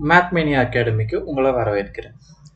மேத்மேனியா அகாடமிக்கு உங்களை வரவேற்கிறேன்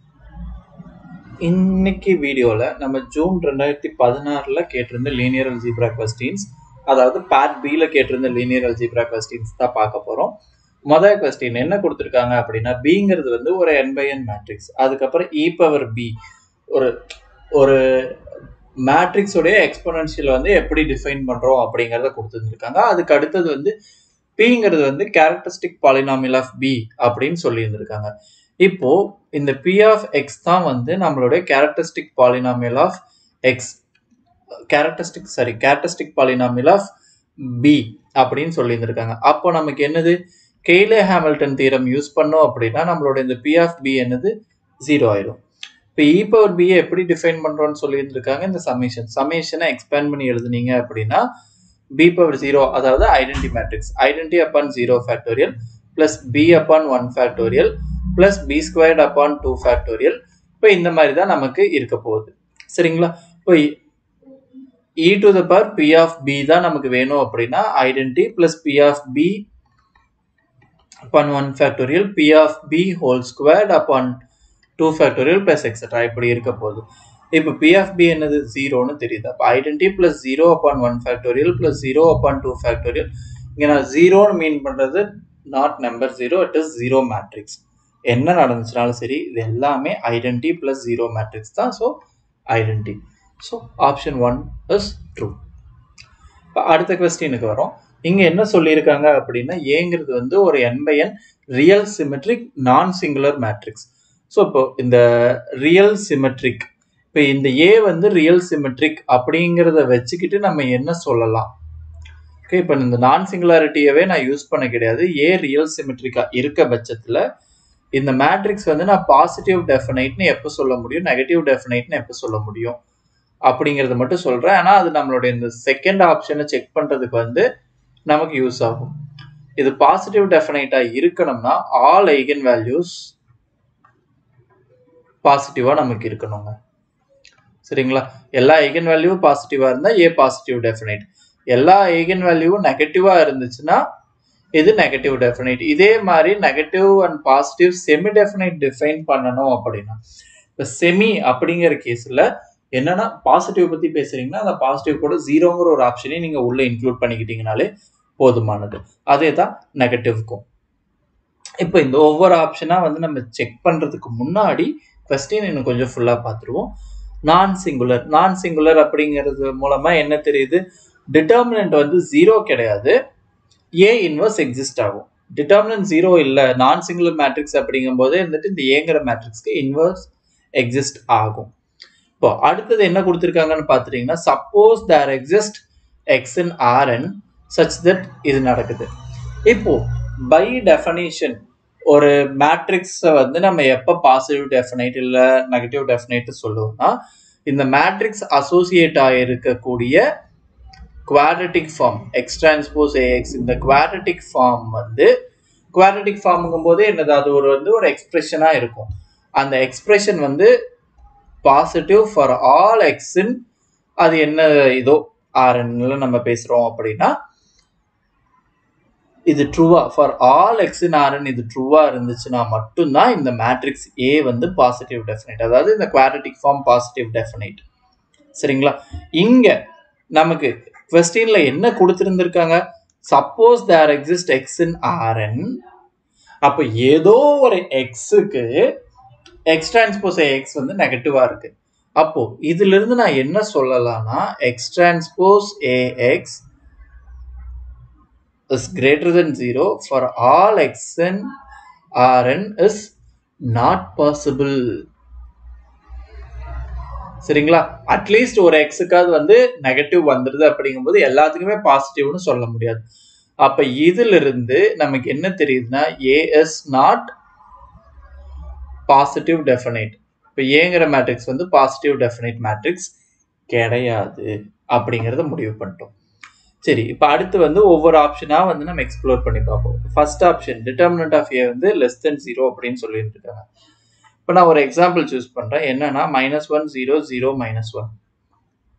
இன்னைக்கு வீடியோவில் நம்ம ஜூன் ரெண்டாயிரத்தி பதினாறில் கேட்டிருந்த லீனியர் அல்ஜிப்ரா கொஸ்டின்ஸ் அதாவது பார்ட் பியில் கேட்டிருந்த லீனியர் அல்ஜிப்ரா கொஸ்டின்ஸ் தான் பார்க்க போகிறோம் முதல் கொஸ்டின் என்ன கொடுத்துருக்காங்க அப்படின்னா பிங்கிறது வந்து ஒரு என் பை என் மேட்ரிக்ஸ் அதுக்கப்புறம் இ பவர் பி ஒரு ஒரு மேட்ரிக்ஸோடைய எக்ஸ்பொனன்ஷியல் வந்து எப்படி டிஃபைன் பண்ணுறோம் அப்படிங்கிறத கொடுத்துருந்துருக்காங்க அதுக்கு அடுத்தது வந்து பிங்கிறது வந்து கேரக்டரிஸ்டிக் பாலினாமியல் ஆஃப் பி அப்படின்னு சொல்லியிருந்திருக்காங்க இப்போ இந்த பி ஆஃப் எக்ஸ் தான் வந்து நம்மளுடைய characteristic polynomial of X characteristic sorry characteristic polynomial of B அப்படின்னு சொல்லியிருந்திருக்காங்க அப்போ நமக்கு என்னது கெய்லே ஹாமில்டன் தீரம் யூஸ் பண்ணோம் அப்படின்னா நம்மளோட இந்த பி ஆஃப் பி என்னது ஜீரோ ஆயிடும் இப்போ இ பவர் பியை எப்படி டிஃபைன் பண்ணுறோன்னு சொல்லியிருந்திருக்காங்க இந்த சமேஷன் சமேஷனை எக்ஸ்பேண்ட் பண்ணி எழுதுனீங்க அப்படின்னா பி பவர் ஜீரோ அதாவது identity matrix identity upon zero factorial plus B upon one factorial plus B squared upon two factorial இப்போ இந்த மாதிரி தான் நமக்கு இருக்க போகுது சரிங்களா இப்போ e to the power B of B தான் நமக்கு வேணும் அப்படின்னா identity plus B of B upon one factorial B of B whole squared upon two factorial plus extra இப்படி இருக்க போகுது இப்போ பி ஆஃப் பி என்னது ஜீரோன்னு தெரியுது அப்போ identity plus zero upon one factorial plus zero upon two factorial இங்கே நான் ஜீரோன்னு மீன் பண்ணுறது not number zero it is zero matrix என்ன நடந்துச்சுனாலும் சரி இது எல்லாமே ஐடென்டி பிளஸ் ஜீரோ மேட்ரிக்ஸ் தான் so identity so option one is true இப்போ அடுத்த கொஸ்டினுக்கு வரோம் இங்கே என்ன சொல்லியிருக்காங்க அப்படின்னா ஏங்கிறது வந்து ஒரு N by N real symmetric non singular matrix so இப்போ இந்த ரியல் சிமெட்ரிக் இப்போ இந்த ஏ வந்து ரியல் சிமெட்ரிக் அப்படிங்கிறத வச்சுக்கிட்டு நம்ம என்ன சொல்லலாம் ஓகே இப்போ இந்த நான் சிங்குலாரிட்டியவே நான் யூஸ் பண்ண கிடையாது ஏ ரியல் சிமெட்ரிக்கா இருக்க பட்சத்தில் இந்த மேட்ரிக்ஸ் வந்து நான் பாசிட்டிவ் டெஃபினைட்னு எப்போ சொல்ல முடியும் நெகட்டிவ் டெஃபினைட்னு எப்போ சொல்ல முடியும் அப்படிங்கிறத மட்டும் சொல்கிறேன் ஆனால் அது நம்மளுடைய இந்த செகண்ட் ஆப்ஷனை செக் பண்ணுறதுக்கு வந்து நமக்கு யூஸ் ஆகும் இது பாசிட்டிவ் டெஃபினைட்டாக இருக்கணும்னா ஆல் ஐகன் வேல்யூஸ் பாசிட்டிவாக நமக்கு இருக்கணுங்க சரிங்களா எல்லா ஐகன் வேல்யூவும் பாசிட்டிவாக இருந்தால் ஏ பாசிட்டிவ் டெஃபினைட் எல்லா ஐகன் வேல்யூவும் நெகட்டிவாக இருந்துச்சுன்னா இது நெகட்டிவ் டெஃபினைட் இதே மாதிரி negative and positive semi definite define பண்ணணும் அப்படின்னா இப்போ செமி அப்படிங்கிற கேஸில் என்னன்னா பாசிட்டிவ் பற்றி பேசுறீங்கன்னா அந்த பாசிட்டிவ் கூட ஜீரோங்கிற ஒரு ஆப்ஷனையும் நீங்கள் உள்ளே இன்க்ளூட் பண்ணிக்கிட்டீங்கனாலே போதுமானது அதே தான் நெகட்டிவ்க்கும் இப்போ இந்த ஒவ்வொரு ஆப்ஷனாக வந்து நம்ம செக் பண்ணுறதுக்கு முன்னாடி கொஸ்டின் இன்னும் கொஞ்சம் ஃபுல்லாக பார்த்துருவோம் நான் சிங்குலர் நான் சிங்குலர் அப்படிங்கிறது மூலமாக என்ன தெரியுது டிட்டர்மினன்ட் வந்து ஜீரோ கிடையாது ஏ இன்வர்ஸ் எக்ஸிஸ்ட் ஆகும் டிட்டர்மினன்ட் ஜீரோ இல்லை நான் சிங்குலர் மேட்ரிக்ஸ் அப்படிங்கும் போதே வந்துட்டு இந்த ஏங்கிற மேட்ரிக்ஸ்க்கு இன்வர்ஸ் எக்ஸிஸ்ட் ஆகும் இப்போ அடுத்தது என்ன கொடுத்துருக்காங்கன்னு பார்த்துட்டீங்கன்னா suppose there exist X in R N such that இது நடக்குது இப்போ பை டெஃபனேஷன் ஒரு மேட்ரிக்ஸை வந்து நம்ம எப்போ பாசிட்டிவ் டெஃபினைட் இல்லை நெகட்டிவ் டெஃபினைட் சொல்லுவோம்னா இந்த மேட்ரிக்ஸ் அசோசியேட் ஆகிருக்கக்கூடிய quadratic form X transpose AX இந்த குவாட்ரட்டிக் ஃபார்ம் வந்து குவாட்ரட்டிக் ஃபார்முங்கும் போது என்னது அது ஒரு வந்து ஒரு எக்ஸ்பிரஷனாக இருக்கும் அந்த எக்ஸ்பிரஷன் வந்து பாசிட்டிவ் ஃபார் ஆல் எக்ஸின் அது என்ன இதோ ஆர்என்ல நம்ம பேசுகிறோம் அப்படின்னா இது ட்ரூவா for all X in R N இது ட்ரூவா இருந்துச்சுன்னா மட்டும்தான் இந்த மேட்ரிக்ஸ் ஏ வந்து பாசிட்டிவ் டெஃபினைட் அதாவது இந்த குவாட்ரட்டிக் ஃபார்ம் பாசிட்டிவ் டெஃபினைட் சரிங்களா இங்க நமக்கு கொஸ்டின்ல என்ன கொடுத்துருந்துருக்காங்க suppose there exist X in RN அப்போ ஏதோ ஒரு எக்ஸுக்கு எக்ஸ் டிரான்ஸ்போஸ் எக்ஸ் வந்து நெகட்டிவா இருக்கு அப்போ இதுல இருந்து நான் என்ன சொல்லலாம்னா x transpose A x is greater than 0 for all x and rn is not possible சரிங்களா அட்லீஸ்ட் ஒரு எக்ஸுக்காவது வந்து நெகட்டிவ் வந்துடுது அப்படிங்கும்போது எல்லாத்துக்குமே பாசிட்டிவ்னு சொல்ல முடியாது அப்ப இதுல இருந்து நமக்கு என்ன தெரியுதுன்னா A is not positive definite இப்போ ஏங்கிற மேட்ரிக்ஸ் வந்து பாசிட்டிவ் டெஃபினைட் மேட்ரிக்ஸ் கிடையாது அப்படிங்கிறத முடிவு பண்ணிட்டோம் சரி இப்போ அடுத்து வந்து ஒவ்வொரு ஆப்ஷனாக வந்து நம்ம எக்ஸ்ப்ளோர் பண்ணி பார்ப்போம் first option determinant of A வந்து லெஸ் தென் ஜீரோ அப்படின்னு சொல்லிட்டு இருக்காங்க இப்போ நான் ஒரு எக்ஸாம்பிள் சூஸ் பண்ணுறேன் என்னன்னா minus one zero zero minus one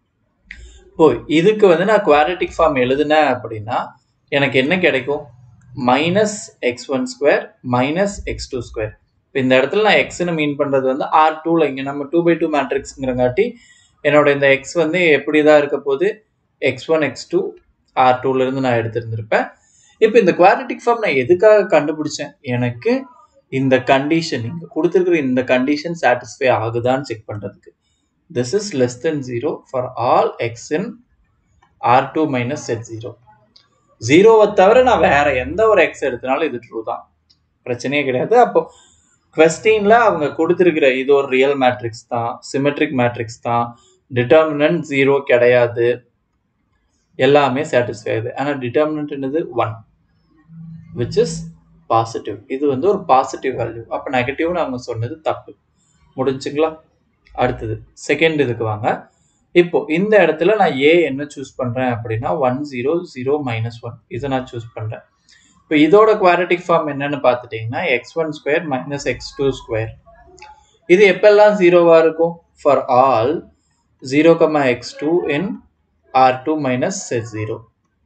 இப்போ இதுக்கு வந்து நான் குவாரட்டிக் ஃபார்ம் எழுதுனேன் அப்படின்னா எனக்கு என்ன கிடைக்கும் minus x one square minus x two square இப்போ இந்த இடத்துல நான் எக்ஸ்னு மீன் பண்ணுறது வந்து ஆர் டூவில் இங்கே நம்ம டூ பை டூ மேட்ரிக்ஸுங்கிறங்காட்டி என்னோட இந்த எக்ஸ் வந்து எப்படி தான் இருக்க போது x one x two R டூலேருந்து நான் எடுத்திருந்திருப்பேன் இப்போ இந்த குவாட்ரட்டிக் ஃபார்ம் நான் எதுக்காக கண்டுபிடிச்சேன் எனக்கு இந்த கண்டிஷன் இங்கே கொடுத்துருக்குற இந்த கண்டிஷன் சாட்டிஸ்ஃபை ஆகுதான்னு செக் பண்ணுறதுக்கு this is less than zero for all X in R two minus set zero ஜீரோவை தவிர நான் வேற எந்த ஒரு எக்ஸ் எடுத்தனாலும் இது ட்ரூ தான் பிரச்சனையே கிடையாது அப்போ கொஸ்டின்ல அவங்க கொடுத்துருக்கிற இது ஒரு ரியல் மேட்ரிக்ஸ் தான் சிமெட்ரிக் மேட்ரிக்ஸ் தான் டிட்டர்மினன்ட் ஜீரோ கிடையாது எல்லாமே சாட்டிஸ்ஃபை ஆகுது ஆனால் டிட்டர்மினன்ட் என்னது ஒன் விச் இஸ் பாசிட்டிவ் இது வந்து ஒரு பாசிட்டிவ் வேல்யூ அப்போ நெகட்டிவ்னு அவங்க சொன்னது தப்பு முடிஞ்சுங்களா அடுத்தது செகண்ட் இதுக்கு வாங்க இப்போ இந்த இடத்துல நான் ஏ என்ன சூஸ் பண்ணுறேன் அப்படின்னா one zero zero minus one இதை நான் சூஸ் பண்ணுறேன் இப்போ இதோட குவாட்ரட்டிக் ஃபார்ம் என்னன்னு பார்த்துட்டிங்கன்னா x one square minus x two square இது எப்பெல்லாம் ஜீரோவாக இருக்கும் for all zero comma x two in R two minus set zero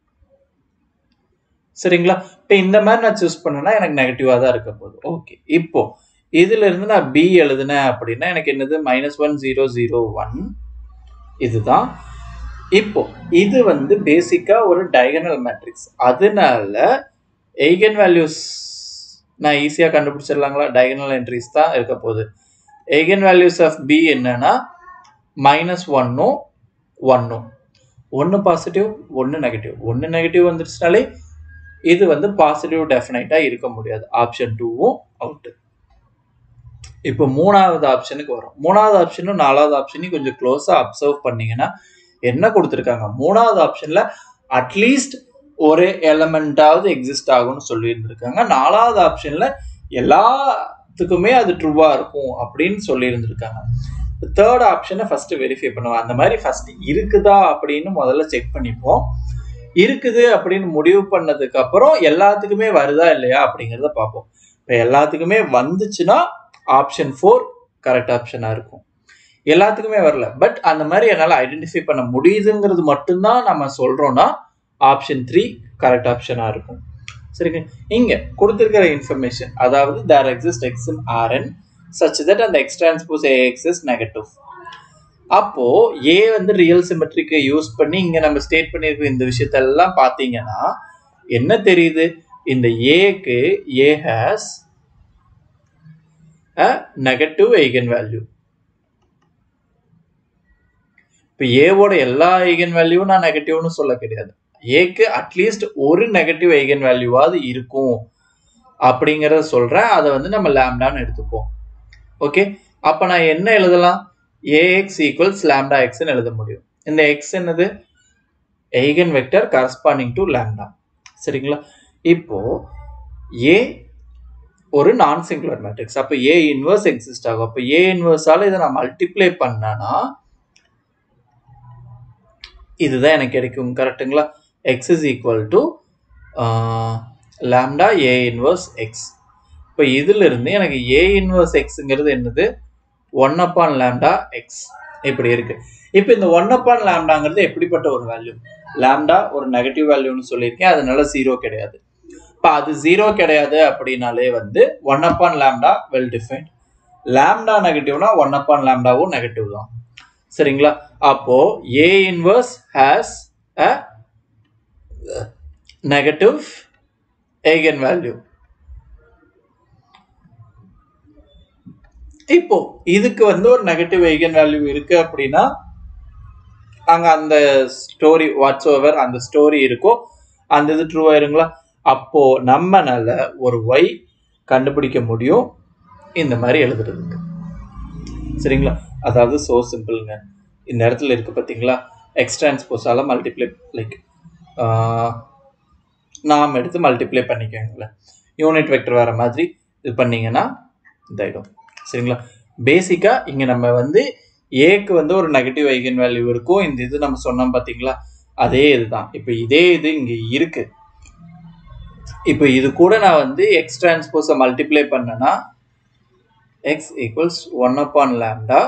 சரிங்களா இப்போ இந்த மாதிரி நான் சூஸ் பண்ணேன்னா எனக்கு நெகட்டிவாக தான் இருக்க போகுது ஓகே இப்போ இதுல இருந்து நான் பி எழுதுனேன் அப்படின்னா எனக்கு என்னது minus one zero zero one இதுதான் இப்போ இது வந்து பேசிக்கா ஒரு டயகனல் மேட்ரிக்ஸ் அதனால எய்கன் வேல்யூஸ் நான் ஈஸியாக கண்டுபிடிச்சிடலாங்களா டயகனல் என்ட்ரிஸ் தான் இருக்க போகுது எய்கன் வேல்யூஸ் ஆஃப் பி என்னன்னா மைனஸ் ஒன்னும் ஒன்னும் ஒன்று பாசிட்டிவ் ஒன்று நெகட்டிவ் ஒன்று நெகட்டிவ் வந்துருச்சுனாலே இது வந்து பாசிட்டிவ் டெஃபினைட்டாக இருக்க முடியாது ஆப்ஷன் டூவும் அவுட்டு இப்போ மூணாவது ஆப்ஷனுக்கு வரும் மூணாவது ஆப்ஷனும் நாலாவது ஆப்ஷனையும் கொஞ்சம் க்ளோஸாக அப்சர்வ் பண்ணீங்கன்னா என்ன கொடுத்துருக்காங்க மூணாவது ஆப்ஷனில் அட்லீஸ்ட் ஒரு எலமெண்ட்டாவது எக்ஸிஸ்ட் ஆகும்னு சொல்லியிருந்திருக்காங்க நாலாவது ஆப்ஷனில் எல்லாத்துக்குமே அது ட்ரூவாக இருக்கும் அப்படின்னு சொல்லியிருந்திருக்காங்க தேர்ட் ஆப்ஷனை ஃபர்ஸ்ட் வெரிஃபை பண்ணுவோம் அந்த மாதிரி ஃபர்ஸ்ட் இருக்குதா அப்படின்னு முதல்ல செக் பண்ணிப்போம் இருக்குது அப்படின்னு முடிவு பண்ணதுக்கு அப்புறம் எல்லாத்துக்குமே வருதா இல்லையா அப்படிங்கிறத பார்ப்போம் இப்போ எல்லாத்துக்குமே வந்துச்சுன்னா ஆப்ஷன் ஃபோர் கரெக்ட் ஆப்ஷனாக இருக்கும் எல்லாத்துக்குமே வரல பட் அந்த மாதிரி என்னால் ஐடென்டிஃபை பண்ண முடியுதுங்கிறது மட்டும்தான் நம்ம சொல்கிறோன்னா ஆப்ஷன் த்ரீ கரெக்ட் ஆப்ஷனாக இருக்கும் சரிங்க இங்கே கொடுத்துருக்கிற இன்ஃபர்மேஷன் அதாவது there exist X in R N such that அந்த x transpose A x is negative அப்போ ஏ வந்து ரியல் சிமெட்ரிக்கை யூஸ் பண்ணி இங்க நம்ம ஸ்டேட் பண்ணியிருக்கிற இந்த விஷயத்தெல்லாம் பார்த்தீங்கன்னா என்ன தெரியுது இந்த ஏக்கு A has a negative eigen value இப்போ ஏவோட எல்லா ஐகன் வேல்யூவும் நான் நெகட்டிவ்னு சொல்ல கிடையாது ஏக்கு அட்லீஸ்ட் ஒரு நெகட்டிவ் ஐகன் வேல்யூவாவது இருக்கும் அப்படிங்கிறத சொல்றேன் அதை வந்து நம்ம லேம்டான்னு எடுத்துப்போம் ஓகே அப்போ நான் என்ன எழுதலாம் ஏஎக்ஸ் ஈக்குவல்ஸ் லேம்டா எக்ஸ்ன்னு எழுத முடியும் இந்த எக்ஸ் என்னது eigen vector corresponding to lambda சரிங்களா இப்போ ஏ ஒரு நான் சிங்குலர் மேட்ரிக்ஸ் அப்போ ஏ இன்வர்ஸ் எக்ஸிஸ்ட் ஆகும் அப்போ ஏ இன்வர்ஸால இதை நான் மல்டிப்ளை பண்ணனா இதுதான் எனக்கு கிடைக்கும் கரெக்டுங்களா x is equal to lambda A inverse x இப்போ இதுல இருந்து எனக்கு ஏ இன்வர்ஸ் எக்ஸுங்கிறது என்னது ஒன் அப்பான் லேம்டா எக்ஸ் இப்படி இருக்கு இப்போ இந்த ஒன் அப்பான் லேம்டாங்கிறது எப்படிப்பட்ட ஒரு வேல்யூ லேம்டா ஒரு நெகட்டிவ் வேல்யூன்னு சொல்லியிருக்கேன் அதனால ஜீரோ கிடையாது இப்போ அது ஜீரோ கிடையாது அப்படின்னாலே வந்து one upon lambda well defined lambda நெகட்டிவ்னா ஒன் அப்பான் லேம்டாவும் நெகட்டிவ் தான் சரிங்களா அப்போ A inverse has a negative eigen value இப்போ இதுக்கு வந்து ஒரு நெகட்டிவ் ஐகன் வேல்யூ இருக்கு அப்படின்னா அங்க அந்த ஸ்டோரி வாட்ஸ் ஓவர் அந்த ஸ்டோரி இருக்கோ அந்த இது ட்ரூ ஆயிருங்களா அப்போ நம்மனால ஒரு ஒய் கண்டுபிடிக்க முடியும் இந்த மாதிரி எழுதுறதுக்கு சரிங்களா அதாவது சோ சிம்பிள்ங்க இந்த இடத்துல இருக்கு பார்த்தீங்களா எக்ஸ் டிரான்ஸ்போஸால மல்டிப்ளை லைக் நாம் எடுத்து மல்டிப்ளை பண்ணிக்கோங்களேன் யூனிட் வெக்டர் வர மாதிரி இது பண்ணீங்கன்னா இதாயிடும் சரிங்களா பேசிக்காக இங்கே நம்ம வந்து ஏக்கு வந்து ஒரு நெகட்டிவ் ஐகன் வேல்யூ இருக்கும் இந்த இது நம்ம சொன்னோம் பார்த்தீங்களா அதே இதுதான் இப்போ இதே இது இங்கே இருக்கு இப்போ இது கூட நான் வந்து எக்ஸ் டிரான்ஸ்போஸை மல்டிப்ளை பண்ணேன்னா x equals one upon lambda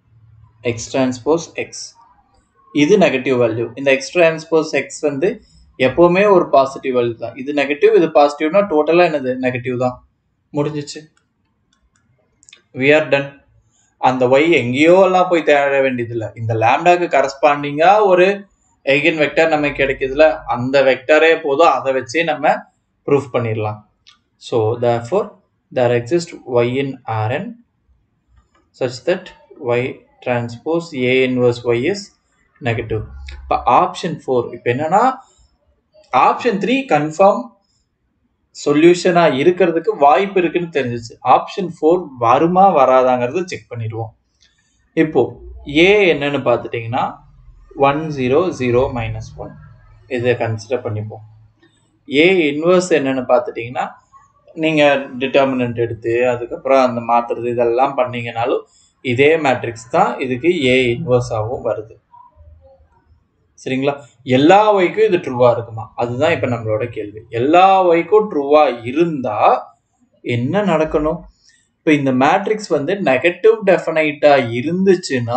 x transpose x இது நெகட்டிவ் வேல்யூ இந்த எக்ஸ் டிரான்ஸ்போஸ் எக்ஸ் வந்து எப்பவுமே ஒரு பாசிட்டிவ் வேல்யூ தான் இது நெகட்டிவ் இது பாசிட்டிவ்னா டோட்டலாக என்னது நெகட்டிவ் தான் முடிஞ்சிச்சு வி ஆர் டன் அந்த ஒய் எங்கேயோ எல்லாம் போய் தேட வேண்டியதில்லை இந்த லேம்டாக்கு கரஸ்பாண்டிங்காக ஒரு எய்கன் வெக்டர் நமக்கு கிடைக்குதுல அந்த வெக்டரே போதும் அதை வச்சே நம்ம ப்ரூஃப் பண்ணிடலாம் so therefore there exist y in R N such that y transpose A inverse y is negative இப்போ ஆப்ஷன் ஃபோர் இப்போ என்னன்னா ஆப்ஷன் த்ரீ கன்ஃபார்ம் சொல்யூஷனாக இருக்கிறதுக்கு வாய்ப்பு இருக்குன்னு தெரிஞ்சிச்சு ஆப்ஷன் ஃபோர் வருமா வராதாங்கிறத செக் பண்ணிடுவோம் இப்போ ஏ என்னன்னு பார்த்துட்டிங்கன்னா one zero zero minus one இதை கன்சிடர் பண்ணிப்போம் ஏ இன்வர்ஸ் என்னன்னு பார்த்துட்டிங்கன்னா நீங்கள் டிட்டர்மினன்ட் எடுத்து அதுக்கப்புறம் அந்த மாற்றுறது இதெல்லாம் பண்ணீங்கனாலும் இதே மேட்ரிக்ஸ் தான் இதுக்கு ஏ இன்வர்ஸாகவும் வருது சரிங்களா எல்லா ஒய்க்கும் இது ட்ரூவா இருக்குமா அதுதான் இப்போ நம்மளோட கேள்வி எல்லா ஒய்க்கும் ட்ரூவா இருந்தா என்ன நடக்கணும் இப்போ இந்த மேட்ரிக்ஸ் வந்து நெகட்டிவ் டெஃபனைட்டா இருந்துச்சுன்னா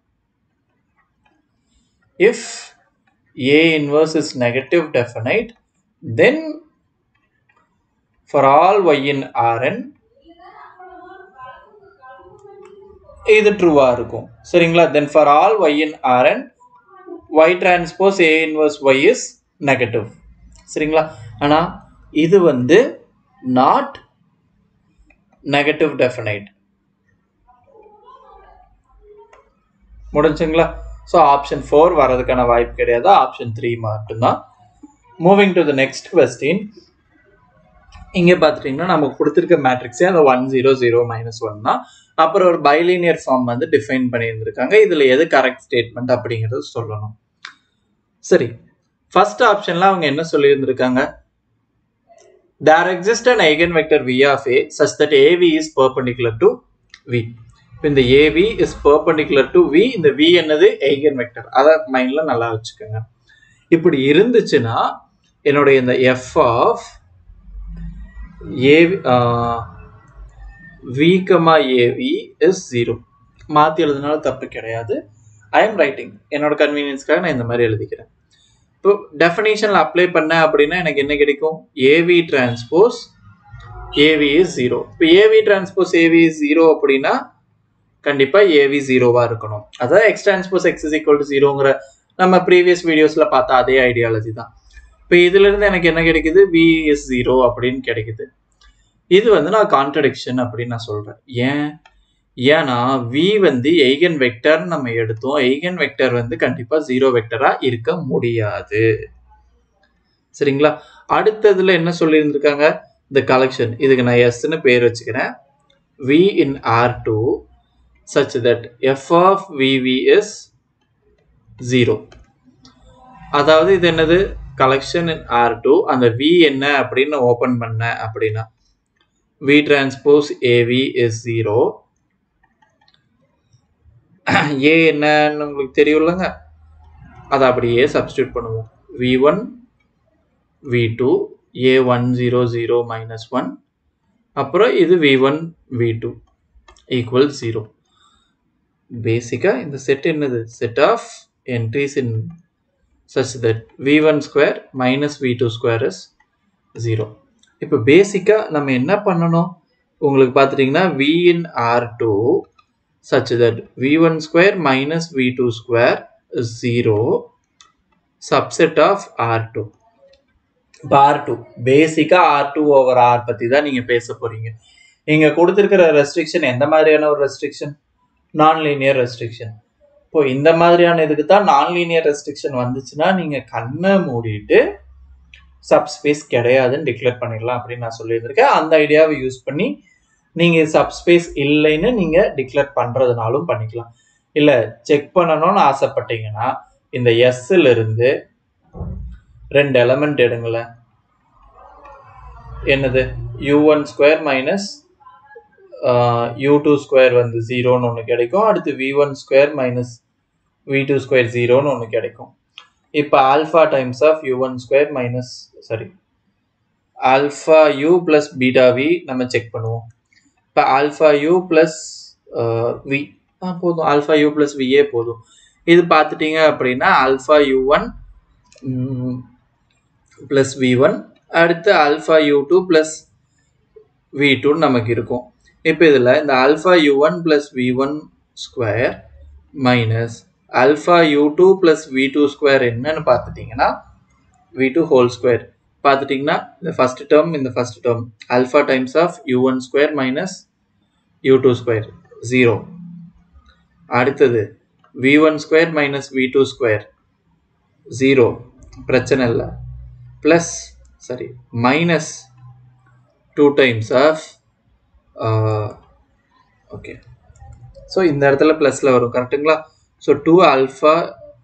if A inverse is negative definite then for all y in R N இது ட்ரூவா இருக்கும் சரிங்களா then for all y in R n y transpose A inverse y is negative சரிங்களா ஆனால் இது வந்து நாட் நெகட்டிவ் டெஃபினைட் முடிஞ்சுங்களா ஸோ ஆப்ஷன் ஃபோர் வர்றதுக்கான வாய்ப்பு கிடையாது ஆப்ஷன் த்ரீ மட்டும்தான் moving to the next question இங்கே பார்த்துட்டிங்கன்னா நமக்கு கொடுத்துருக்க மேட்ரிக்ஸே அந்த one zero zero minus one தான் அப்புறம் ஒரு பைலீனியர் ஃபார்ம் வந்து டிஃபைன் பண்ணியிருந்திருக்காங்க இதில் எது கரெக்ட் ஸ்டேட்மெண்ட் அப்படிங்கிறது சொல்லணும் சரி ஃபர்ஸ்ட் ஆப்ஷன்ல அவங்க என்ன சொல்லியிருந்திருக்காங்க there exist an eigen vector v of A such that A v is perpendicular to v இந்த A v is perpendicular to v இந்த வி என்னது ஐகன் வெக்டர் அதை மைண்ட்ல நல்லா வச்சுக்கோங்க இப்படி இருந்துச்சுன்னா என்னுடைய இந்த f of A v comma A v is zero மாற்றி எழுதுனால தப்பு கிடையாது ஐ எம் ரைட்டிங் என்னோட கன்வீனியன்ஸ்க்காக நான் இந்த மாதிரி எழுதிக்கிறேன் இப்போ டெஃபினேஷனில் அப்ளை பண்ண அப்படின்னா எனக்கு என்ன கிடைக்கும் A v transpose A v is zero இப்போ A v transpose A v is zero அப்படின்னா கண்டிப்பாக ஏவி ஜீரோவாக இருக்கணும் அதாவது x transpose x is equal to ஜீரோங்கிற நம்ம ப்ரீவியஸ் வீடியோஸில் பார்த்த அதே ஐடியாலஜி தான் இப்போ இதுலேருந்து எனக்கு என்ன கிடைக்குது வி இஸ் ஜீரோ அப்படின்னு கிடைக்குது இது வந்து நான் கான்ட்ரடிக்ஷன் அப்படின்னு நான் சொல்கிறேன் ஏன் ஏன்னா வி வந்து எய்கன் வெக்டர் நம்ம எடுத்தோம் எய்கன் வெக்டர் வந்து கண்டிப்பா ஜீரோ வெக்டரா இருக்க முடியாது சரிங்களா அடுத்ததுல என்ன சொல்லியிருந்திருக்காங்க இந்த கலெக்ஷன் இதுக்கு நான் எஸ்ன்னு பேர் வச்சுக்கிறேன் v in R two such that f of v v is zero அதாவது இது என்னது கலெக்ஷன் இன் ஆர் டூ அந்த வி என்ன அப்படின்னு ஓபன் பண்ண அப்படின்னா v transpose A v is zero A என்னன்னு உங்களுக்கு தெரியும்லங்க அதை அப்படியே சப்ஸ்டியூட் பண்ணுவோம் v one we two A one zero zero minus one அப்புறம் இது v one we two equal zero பேசிக்காக இந்த செட் என்னது set of entries in such that we one square minus we two square is zero இப்போ பேசிக்காக நம்ம என்ன பண்ணணும் உங்களுக்கு பார்த்துட்டிங்கன்னா v in R two such that v1 square minus v2 square is 0 subset of r2 இப்போ R two பேசிக்காக R two over R பற்றி தான் நீங்கள் பேச போகிறீங்க இங்கே கொடுத்துருக்கிற ரெஸ்ட்ரிக்ஷன் எந்த மாதிரியான ஒரு ரெஸ்ட்ரிக்ஷன் நான் லீனியர் ரெஸ்ட்ரிக்ஷன் இப்போ இந்த மாதிரியான இதுக்கு தான் நான் லீனியர் ரெஸ்ட்ரிக்ஷன் வந்துச்சுன்னா நீங்கள் கண்ணை மூடிட்டு சப்ஸ்பேஸ் கிடையாதுன்னு டிக்ளேர் பண்ணிடலாம் அப்படின்னு நான் சொல்லியிருந்திருக்கேன் அந்த ஐடியாவை யூஸ் பண்ணி நீங்கள் சப்ஸ்பேஸ் இல்லைன்னு நீங்கள் டிக்ளேர் பண்ணுறதுனாலும் பண்ணிக்கலாம் இல்லை செக் பண்ணணும்னு ஆசைப்பட்டீங்கன்னா இந்த எஸ்ல இருந்து ரெண்டு எலமெண்ட் எடுங்களேன் என்னது u one square minus u two square வந்து ஜீரோன்னு ஒன்று கிடைக்கும் அடுத்து v one square minus we two square ஜீரோன்னு ஒன்று கிடைக்கும் இப்போ alpha times of u one square minus sorry alpha u plus beta v நம்ம செக் பண்ணுவோம் இப்போ ஆல்ஃபா யூ ப்ளஸ் வி ஆ போதும் ஆல்ஃபா யூ ப்ளஸ் வியே போதும் இது பார்த்துட்டீங்க அப்படின்னா alpha u one plus v one அடுத்து alpha u two plus we டூன்னு நமக்கு இருக்கும் இப்போ இதில் இந்த alpha u one plus v one square minus alpha u two plus v two square என்னன்னு பார்த்துட்டிங்கன்னா வி டூ ஹோல் ஸ்கொயர் பார்த்துட்டிங்கன்னா இந்த ஃபஸ்ட் டேர்ம் இந்த first term alpha times of u one square minus u two square zero அடுத்தது v one square minus we two square zero பிரச்சனை இல்லை plus sorry minus two times of okay so இந்த இடத்துல ப்ளஸில் வரும் கரெக்டுங்களா so two alpha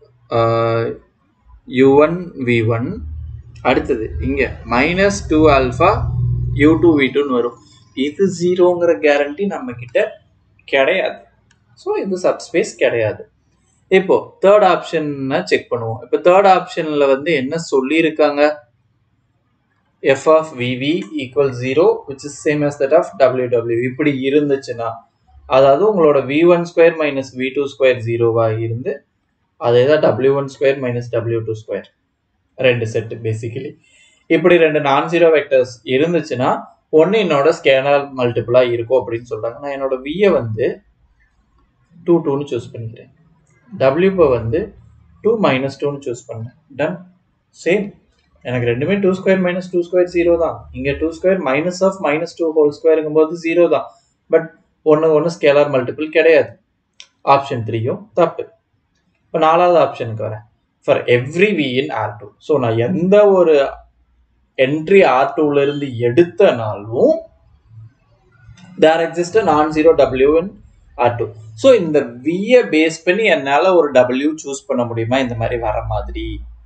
u one we one அடுத்தது இங்கே minus two alpha u two v டூன்னு வரும் இது ஜீரோங்கிற கேரண்டி நம்ம கிட்ட கிடையாது ஸோ இது சப்ஸ்பேஸ் கிடையாது இப்போ தேர்ட் ஆப்ஷன் செக் பண்ணுவோம் இப்போ தேர்ட் ஆப்ஷன்ல வந்து என்ன சொல்லியிருக்காங்க எஃப் ஆஃப் விவி ஈக்குவல் equal zero which is as that of W W இப்படி இருந்துச்சுன்னா அதாவது உங்களோட V one square minus we two square ஜீரோவாக இருந்து அதே தான் W one square minus W two square ரெண்டு செட்டு பேசிக்கலி இப்படி ரெண்டு நான் ஜீரோ வெக்டர்ஸ் இருந்துச்சுன்னா ஒன்று என்னோட ஸ்கேனர் மல்டிபிளாக இருக்கும் அப்படின்னு சொல்கிறாங்க நான் என்னோட வியை வந்து டூ டூன்னு சூஸ் பண்ணிக்கிறேன் டபிள்யூபை வந்து டூ மைனஸ் டூன்னு சூஸ் பண்ணேன் டன் சேம் எனக்கு ரெண்டுமே two square minus two square zero தான் இங்கே two square minus of minus two whole ஸ்கொயருங்கும் போது ஜீரோ தான் பட் ஒன்று ஒன்று ஸ்கேலார் மல்டிபிள் கிடையாது ஆப்ஷன் த்ரீயும் தப்பு இப்போ நாலாவது ஆப்ஷனுக்கு வரேன் for every v in R two so நான் எந்த ஒரு என்ட்ரி ஆர் டூலேருந்து எடுத்தனாலும் தேர் எக்ஸிஸ்ட் நான் ஜீரோ டபிள்யூ இன் ஆர் டூ ஸோ இந்த வியை பேஸ் பண்ணி என்னால் ஒரு டபிள்யூ சூஸ் பண்ண முடியுமா இந்த மாதிரி வர மாதிரி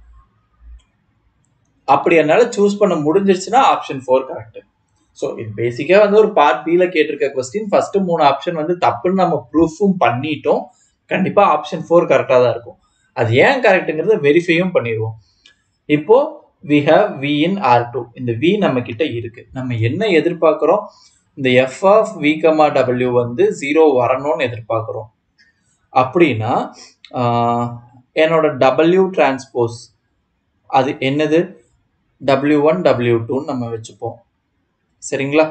அப்படி என்னால் சூஸ் பண்ண முடிஞ்சிருச்சுன்னா ஆப்ஷன் ஃபோர் கரெக்ட் ஸோ இது பேசிக்காக வந்து ஒரு பார்ட் பியில் கேட்டிருக்க கொஸ்டின் ஃபர்ஸ்ட் மூணு ஆப்ஷன் வந்து தப்புன்னு நம்ம ப்ரூஃபும் பண்ணிட்டோம் கண்டிப்பாக ஆப்ஷன் ஃபோர் கரெக்டாக தான் இருக்கும் அது ஏன் கரெக்டுங்கிறத வெரிஃபையும் பண்ணிடுவோம் இப்போ we have v in R two இந்த வி நம்ம கிட்ட இருக்கு நம்ம என்ன எதிர்பார்க்குறோம் இந்த எஃப் ஆஃப் வி கமா டபிள்யூ வந்து ஜீரோ வரணும்னு எதிர்பார்க்குறோம் அப்படின்னா என்னோட டபிள்யூ டிரான்ஸ்போஸ் அது என்னது டபிள்யூ ஒன் டபிள்யூ டூன்னு நம்ம வச்சுப்போம் சரிங்களா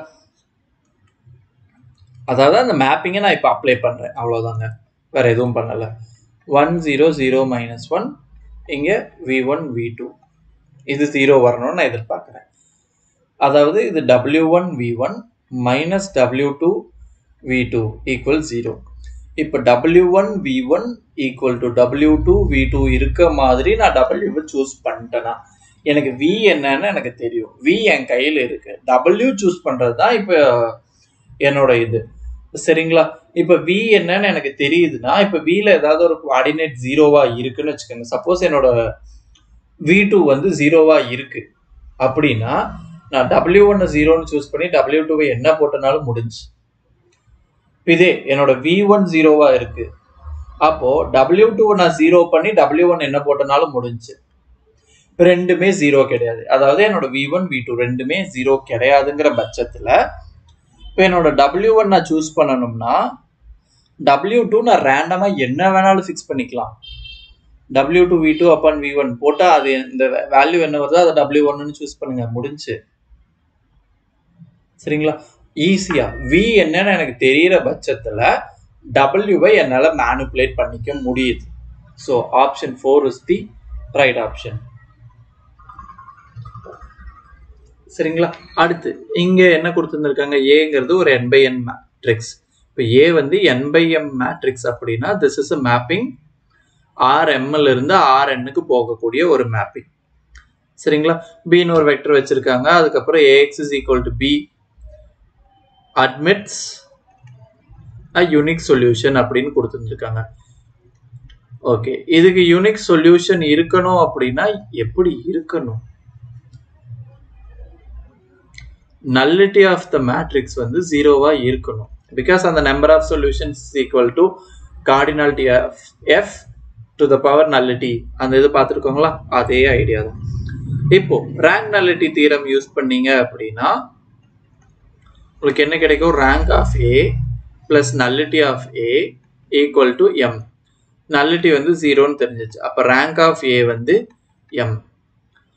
அதாவது அந்த மேப்பிங்கை நான் இப்போ அப்ளை பண்ணுறேன் அவ்வளோதாங்க வேறு எதுவும் பண்ணலை one zero zero minus one இங்கே வி ஒன் வி டூ இது ஜீரோ வரணும்னு நான் எதிர்பார்க்குறேன் அதாவது இது W one we one minus W two V two equal zero இப்போ W one we one equal to W two V two இருக்க மாதிரி நான் டபிள்யூவை சூஸ் பண்ணிட்டேனா எனக்கு வி என்னன்னு எனக்கு தெரியும் வி என் கையில் இருக்கு டபிள்யூ சூஸ் பண்ணுறது தான் இப்போ என்னோட இது சரிங்களா இப்போ வி என்னன்னு எனக்கு தெரியுதுன்னா இப்போ வில ஏதாவது ஒரு கோஆர்டினேட் ஜீரோவா இருக்குன்னு வச்சுக்கோங்க சப்போஸ் என்னோட வி டூ வந்து ஜீரோவா இருக்கு அப்படின்னா நான் டபிள்யூ ஒன்னு ஜீரோன்னு சூஸ் பண்ணி டபிள்யூ டூவை என்ன போட்டனாலும் முடிஞ்சு இதே என்னோட வி ஒன் ஜீரோவா இருக்கு அப்போ டபிள்யூ டூ நான் ஜீரோ பண்ணி டபிள்யூ ஒன் என்ன போட்டனாலும் முடிஞ்சு ரெண்டுமே ஜீரோ கிடையாது அதாவது என்னோட வி ஒன் வி டூ ரெண்டுமே ஜீரோ கிடையாதுங்கிற பட்சத்தில் இப்போ என்னோட டபிள்யூ ஒன் நான் சூஸ் பண்ணணும்னா டபிள்யூ டூ நான் ரேண்டமாக என்ன வேணாலும் ஃபிக்ஸ் பண்ணிக்கலாம் டபிள்யூ டூ வி டூ அப்பான் வி ஒன் போட்டால் அது இந்த வேல்யூ என்ன வருதோ அதை டபிள்யூ ஒன்னு சூஸ் பண்ணுங்க முடிஞ்சு சரிங்களா ஈஸியா வி என்னன்னு எனக்கு தெரியிற பட்சத்தில் டபிள்யூவை என்னால் மேனுப்புலேட் பண்ணிக்க முடியுது so option four is the right option சரிங்களா அடுத்து இங்கே என்ன கொடுத்துருந்துருக்காங்க ஏங்கிறது ஒரு என் பை என் மேட்ரிக்ஸ் இப்போ ஏ வந்து என் பை எம் மேட்ரிக்ஸ் அப்படின்னா திஸ் இஸ் அ மேப்பிங் ஆர்எம்எல் இருந்து ஆர்என்னுக்கு போகக்கூடிய ஒரு மேப்பிங் சரிங்களா பின்னு ஒரு வெக்டர் வச்சிருக்காங்க அதுக்கப்புறம் A x is equal to B admits a unique solution அப்படின்னு கொடுத்துருந்துருக்காங்க ஓகே இதுக்கு யூனிக் சொல்யூஷன் இருக்கணும் அப்படின்னா எப்படி இருக்கணும் நல்லிட்டி ஆஃப் த மேட்ரிக்ஸ் வந்து ஜீரோவா இருக்கணும் பிகாஸ் அந்த number of solutions equal to cardinality of F to the power nullity அந்த இது பார்த்துருக்கோங்களா அதே ஐடியா தான் இப்போ ரேங்க் நல்லிட்டி தீரம் யூஸ் பண்ணீங்க அப்படின்னா உங்களுக்கு என்ன கிடைக்கும் rank of A plus nullity of A equal to m nullity வந்து ஜீரோன்னு தெரிஞ்சிச்சு அப்போ ரேங்க் ஆஃப் ஏ வந்து எம்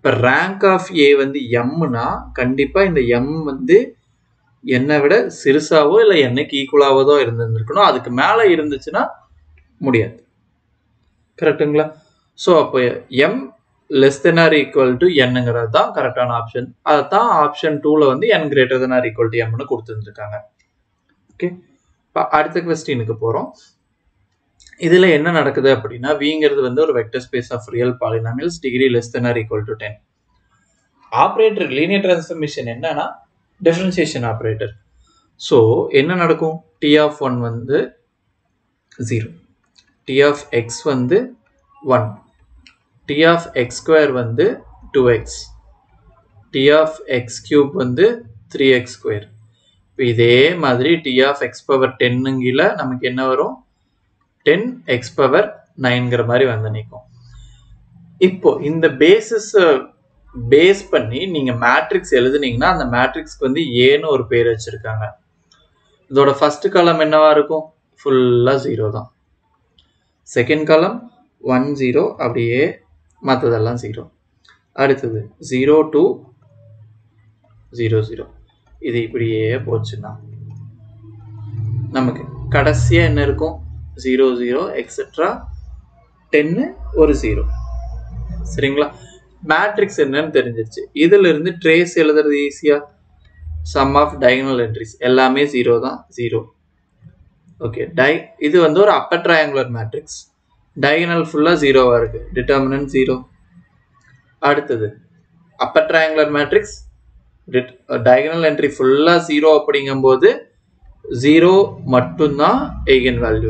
இப்போ ரேங்க் ஆஃப் ஏ வந்து எம்னா கண்டிப்பாக இந்த எம் வந்து என்னை விட சிறுசாவோ இல்லை என்னைக்கு ஈக்குவலாவோ தான் இருந்திருக்கணும் அதுக்கு மேலே இருந்துச்சுன்னா முடியாது கரெக்டுங்களா ஸோ அப்போ m less than or equal to என்னங்கிறது தான் கரெக்டான ஆப்ஷன் அதை தான் ஆப்ஷன் டூவில் வந்து n greater than or equal to எம்னு கொடுத்துருந்துருக்காங்க ஓகே இப்போ அடுத்த கொஸ்டினுக்கு போகிறோம் இதில் என்ன நடக்குது அப்படின்னா விங்கிறது வந்து ஒரு vector space of real polynomials degree less than or equal to ten operator linear transformation என்னன்னா டிஃபரன்சியேஷன் ஆப்ரேட்டர் ஸோ என்ன நடக்கும் டி ஆஃப் ஒன் வந்து ஜீரோ டி ஆஃப் எக்ஸ் வந்து one D of x square வந்து two x D of x cube வந்து three x square இப்போ இதே மாதிரி டி ஆஃப் எக்ஸ் பவர் டென்னுங்கில நமக்கு என்ன வரும் டென் எக்ஸ் பவர் நைன்கிற மாதிரி வந்து நிற்கும் இப்போ இந்த பேசிஸ் பேஸ் பண்ணி நீங்க மேட்ரிக்ஸ் எழுதுனீங்கன்னா அந்த மேட்ரிக்ஸ்க்கு வந்து ஏன்னு ஒரு பேர் வச்சிருக்காங்க இதோட ஃபர்ஸ்ட் காலம் என்னவா இருக்கும் ஃபுல்லா ஜீரோ தான் செகண்ட் காலம் ஒன் ஜீரோ அப்படியே மற்றதெல்லாம் ஜீரோ அடுத்தது ஜீரோ டூ ஜீரோ ஜீரோ இது இப்படியே போச்சுன்னா நமக்கு கடைசியா என்ன இருக்கும் ஜீரோ ஜீரோ எக்ஸெட்ரா டென்னு ஒரு ஜீரோ சரிங்களா மேட்ரிக்ஸ் என்னன்னு தெரிஞ்சிருச்சு இதுல இருந்து ட்ரேஸ் எழுதுறது ஈஸியா சம் ஆஃப் டயகனல் என்ட்ரிஸ் எல்லாமே ஜீரோ தான் ஜீரோ ஓகே டை இது வந்து ஒரு அப்பர் ட்ரையாங்குலர் மேட்ரிக்ஸ் டயகனல் ஃபுல்லாக ஜீரோவாக இருக்கு டிட்டர்மினன்ட் ஜீரோ அடுத்தது upper triangular matrix diagonal entry ஃபுல்லாக ஜீரோ அப்படிங்கும்போது ஜீரோ மட்டும்தான் எய்கன் வேல்யூ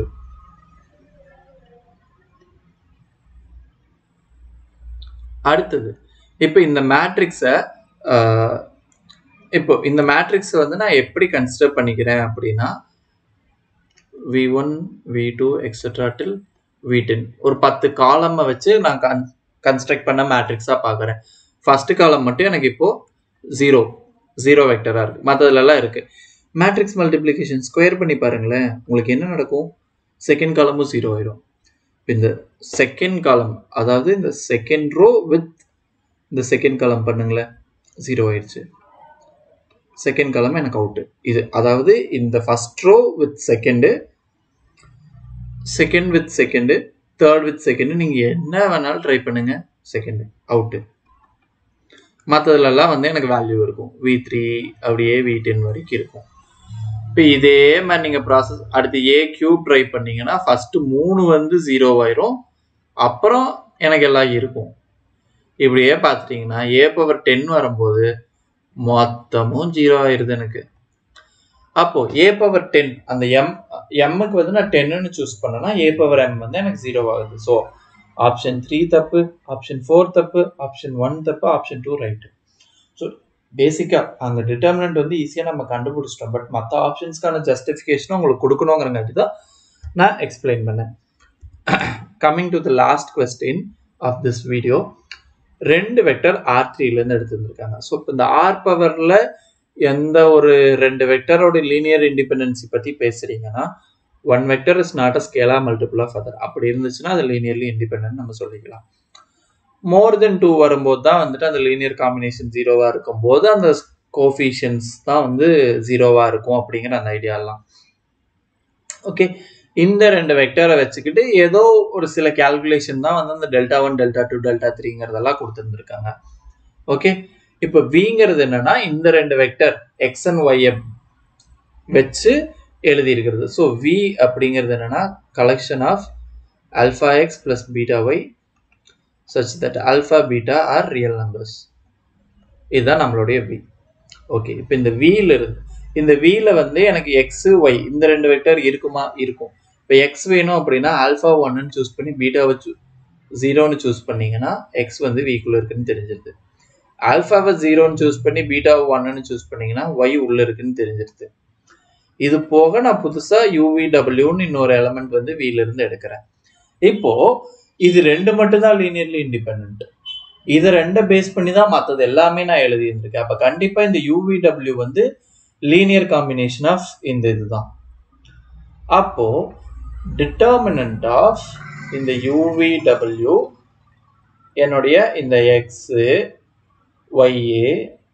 அடுத்தது இப்போ இந்த மேட்ரிக்ஸை இப்போ இந்த மேட்ரிக்ஸை வந்து நான் எப்படி கன்சிடர் பண்ணிக்கிறேன் அப்படின்னா V one we two extra till V ten ஒரு பத்து காலமை வச்சு நான் கன் கன்ஸ்ட்ரக்ட் பண்ண மேட்ரிக்ஸாக பார்க்குறேன் ஃபர்ஸ்ட் காலம் மட்டும் எனக்கு இப்போ ஜீரோ ஜீரோ வெக்டராக இருக்குது மற்றதுலலாம் இருக்குது மேட்ரிக்ஸ் மல்டிப்ளிகேஷன் ஸ்கொயர் பண்ணி பாருங்களேன் உங்களுக்கு என்ன நடக்கும் செகண்ட் காலமும் ஜீரோ ஆயிரும் இந்த செகண்ட் காலம் அதாவது இந்த செகண்ட் ரோ வித் இந்த செகண்ட் காலம் பண்ணுங்களேன் ஜீரோ ஆயிடுச்சு செகண்ட் காலம் எனக்கு அவுட்டு இது அதாவது இந்த first row with second second with second third with second நீங்கள் என்ன வேணாலும் ட்ரை பண்ணுங்க செகண்டு அவுட்டு மற்றதுலலாம் வந்து எனக்கு வேல்யூ இருக்கும் வி த்ரீ அப்படியே வி டென் வரைக்கும் இருக்கும் இப்போ இதே மாதிரி நீங்கள் ப்ராசஸ் அடுத்து ஏ கியூப் ட்ரை பண்ணீங்கன்னா ஃபர்ஸ்ட் மூணு வந்து ஜீரோ ஆயிரும் அப்புறம் எனக்கு எல்லாம் இருக்கும் இப்படியே பார்த்துட்டிங்கன்னா ஏ பவர் டென் வரும்போது மொத்தமும் ஜீரோ ஆயிருது எனக்கு அப்போ ஏ பவர் டென் அந்த எம் எம்முக்கு வந்து நான் டென்னு சூஸ் பண்ணேன்னா ஏ பவர் எம் வந்து எனக்கு ஜீரோ ஆகுது ஸோ ஆப்ஷன் த்ரீ தப்பு ஆப்ஷன் ஃபோர் தப்பு ஆப்ஷன் ஒன் தப்பு ஆப்ஷன் டூ ரைட்டு ஸோ பேசிக்காக அங்கே டிட்டர்மினன்ட் வந்து ஈஸியாக நம்ம கண்டுபிடிச்சிட்டோம் பட் மற்ற ஆப்ஷன்ஸ்க்கான ஜஸ்டிஃபிகேஷனும் உங்களுக்கு கொடுக்கணுங்கிறங்காட்டி தான் நான் எக்ஸ்பிளைன் பண்ணேன் coming to the last question of this video ரெண்டு வெக்டர் ஆர் த்ரீலேருந்து எடுத்துருந்துருக்காங்க ஸோ இப்போ இந்த ஆர் பவரில் எந்த ஒரு ரெண்டு வெக்டரோட லீனியர் இண்டிபெண்டன்சி பற்றி பேசுறீங்கன்னா one vector is not a scalar multiple of other அப்படி இருந்துச்சுன்னா அது லீனியர்லி இண்டிபெண்ட் நம்ம சொல்லிக்கலாம் மோர் தென் டூ வரும்போது தான் வந்துட்டு அந்த லீனியர் காம்பினேஷன் ஜீரோவாக இருக்கும்போது அந்த கோஃபிஷியன்ஸ் தான் வந்து ஜீரோவாக இருக்கும் அப்படிங்கிற அந்த ஐடியாலாம் ஓகே இந்த ரெண்டு வெக்டரை வச்சுக்கிட்டு ஏதோ ஒரு சில கேல்குலேஷன் தான் வந்து அந்த delta one delta two delta த்ரீங்கிறதெல்லாம் கொடுத்துருந்துருக்காங்க ஓகே இப்போ விங்கிறது என்னன்னா இந்த ரெண்டு வெக்டர் எக்ஸ் அண்ட் ஒய் வச்சு எழுதியிருக்கிறது ஸோ வி அப்படிங்கிறது என்னன்னா collection of alpha x plus beta y such that alpha beta are real numbers இதுதான் நம்மளுடைய வி ஓகே இப்போ இந்த வீல இருந்து இந்த வீல வந்து எனக்கு எக்ஸ் ஒய் இந்த ரெண்டு வெக்டர் இருக்குமா இருக்கும் இப்போ எக்ஸ் வேணும் அப்படின்னா ஆல்ஃபா ஒன்னு சூஸ் பண்ணி பீட்டாவை சூ ஜீரோன்னு சூஸ் பண்ணீங்கன்னா எக்ஸ் வந்து வீக்குள்ள இருக்குன்னு தெரிஞ்சிருது ஆல்ஃபாவை ஜீரோன்னு சூஸ் பண்ணி பீட்டாவை ஒன்னு சூஸ் பண்ணீங்கன்னா ஒய் உள்ள இருக்குன்னு தெரிஞ்சிருது இது போக நான் புதுசா யூவிடபிள்யூன்னு இன்னொரு எலமெண்ட் வந்து வீல இருந்து எடுக்கிறேன் இப்போ இது ரெண்டு மட்டும் தான் லீனியர்லி இண்டிபெண்ட் இதை ரெண்டை பேஸ் பண்ணி தான் மற்றது எல்லாமே நான் எழுதி இருந்திருக்கேன் அப்ப கண்டிப்பா இந்த யூவிடபிள்யூ வந்து லீனியர் காம்பினேஷன் ஆஃப் இந்த இதுதான் அப்போ டிட்டர்மினன்ட் ஆஃப் இந்த யூவிடபிள்யூ என்னுடைய இந்த எக்ஸ் ஒய்ஏ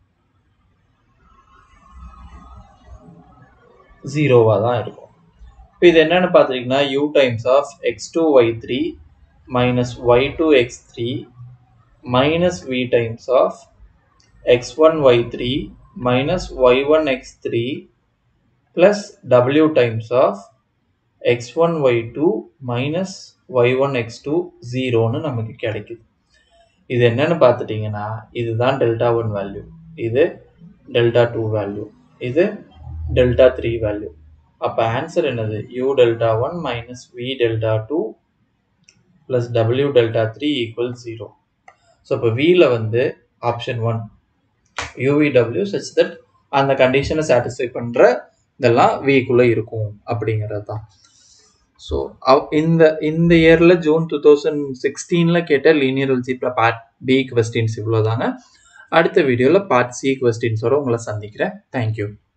ஜீரோவாக தான் இருக்கும் இப்போ இது என்னென்னு பார்த்துட்டிங்கன்னா u times of x two y three minus y two x three minus v times of x one y three minus y one x three plus டபிள்யூ times of x one y two minus y one x two ஜீரோன்னு நமக்கு கிடைக்குது இது என்னன்னு பார்த்துட்டிங்கன்னா இதுதான் delta one value இது delta two value இது டெல்டா த்ரீ வேல்யூ அப்போ ஆன்சர் என்னது u delta one minus v delta two plus டபிள்யூ delta three equal zero so இப்போ வியில் வந்து ஆப்ஷன் ஒன் யூவிடபிள்யூ சச் தட் அந்த கண்டிஷனை சாட்டிஸ்ஃபை பண்ணுற இதெல்லாம் விக்குள்ளே இருக்கும் அப்படிங்கிறது தான் ஸோ இந்த இந்த இயரில் ஜூன் டூ தௌசண்ட் சிக்ஸ்டீனில் கேட்ட linear algebra part B questions இவ்வளோ தாங்க அடுத்த வீடியோவில் பார்ட் சி கொஸ்டின்ஸோட உங்களை சந்திக்கிறேன் தேங்க்யூ